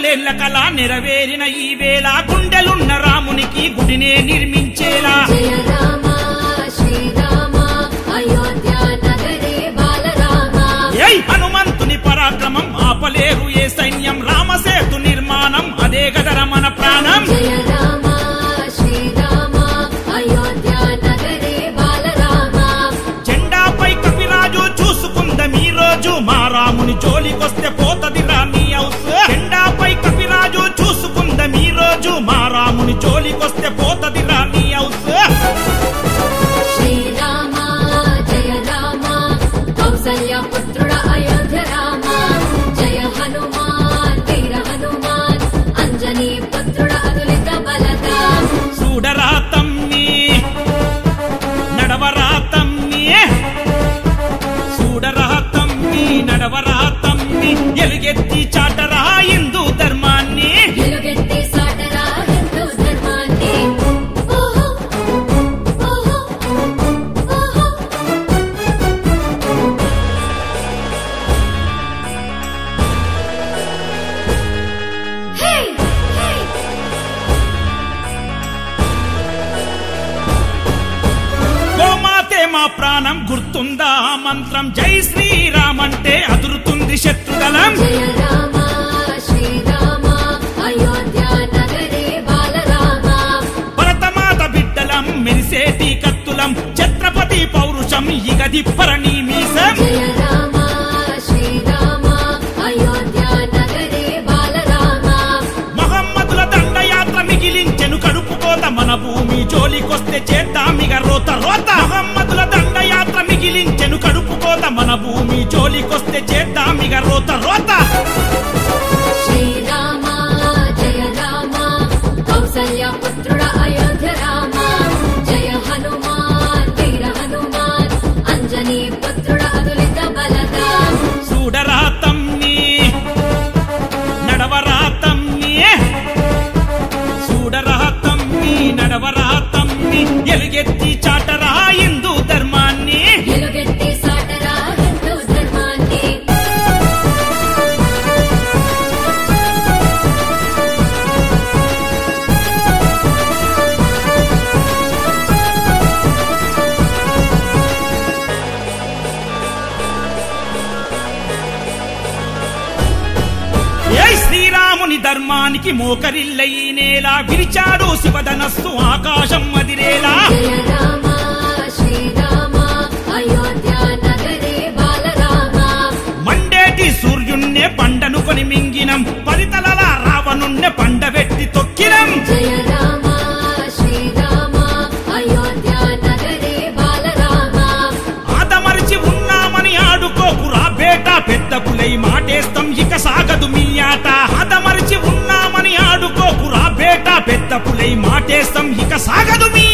వందేళ్ల కళ నెరవేరిన ఈ వేళ గుండెలున్న రామునికి గుడినే నిర్మించేలా జయ రామ శ్రీరామ అయోధ్య నగరే బాలరామ ఏయ్ హనుమంతుని పరాక్రమం ఆపలేరు ఏ సైన్యం రామసేతు నిర్మాణం అదే గదర మన ప్రాణం జయ రామ శ్రీరామ అయోధ్య నగరే బాలరామ జెండాపై కపిరాజు చూసుకుందాం ఈ రోజు మా రాముని జోలికొస్తే పోతది రాని హౌస్ జెండాపై కపిరాజు చూసుకుందాం ఈ రోజు మా రాముని జోలికొస్తే పోతది రాని హౌస్ శ్రీరామ జయ రామ కౌసల్య పుత్రుడ అయోధ్య రామ జయ హనుమాన్ వీర హనుమాన్ అంజనీ పుత్రుడ అతులిత బలగా చూడరా తమ్మి నడవరా తమ్మి చూడరా తమ్మి నడవరా తమ్మి ఎలుగెత్తి చాటరా హిందూ ధర్మాన్ని వెలుగెత్తి సాటరా హిందూ ధర్మాన్ని ఓహో ఓహో ఓహో హే హే గోమాతే మా ప్రాణం గుర్తుందా ఆ మంత్రం జై శ్రీరామ్ అంటే అదురుతుంది శత్రుదలం జయ రామ శ్రీరామ అయోధ్య నగరే బాలరామ భరతమాత బిడ్డలం మెరిసేటి కత్తులం ఛత్రపతి పౌరుషం ఇగదిప్పరణి మీసం జయ రామ శ్రీరామ అయోధ్య నగరే బాలరామ మహమ్మదుల దండయాత్ర మిగిలించెను కడుపుకోత మన భూమి జోలికొస్తే చేద్దామిగ రోత రోత మహమ్మదుల దండయాత్ర మిగిలించెను కడుపుకోత మన భూమి జోలికొస్తే చేద్దామిగ రోత రోత శ్రీరామ జయ రామ కౌసల్య పుత్రుడ అయోధ్య రామ జయ హనుమాన్ వీర హనుమాన్ అంజనీ పుత్రుడ అతులిత బలగా చూడరా తమ్మి నడవరా తమ్మి చూడరా తమ్మి నడవరా తమ్మి ఎలుగెత్తి చాటరా హిందూ ధర్మాన్ని వెలుగెత్తి సాటరా హిందూ ధర్మాన్ని ఏ శ్రీరాముని ధర్మానికి మోకరిల్ల ఈ నేల విరిచాడు శివధనస్సు ఆకాశం అదిరేలా జయ రామ శ్రీరామ అయోధ్య నగరే బాలరామ మండేటి సూర్యున్నే పండను కొని మింగినం పరితలల రావణున్నే పండబెట్టి తొక్కినం జయ రామ శ్రీరామ అయోధ్య నగరే బాలరామ ఆదమరిచి ఉన్నామని ఆడుకోకురా బేట పెద్ద పులై మాటేస్తాం ఇక సాగదు మీ ఆట ఆదమరిచి ఉన్నామని ఆడుకోకురా బేట పెద్ద పులై మాటేస్తాం ఇక సాగదు మీ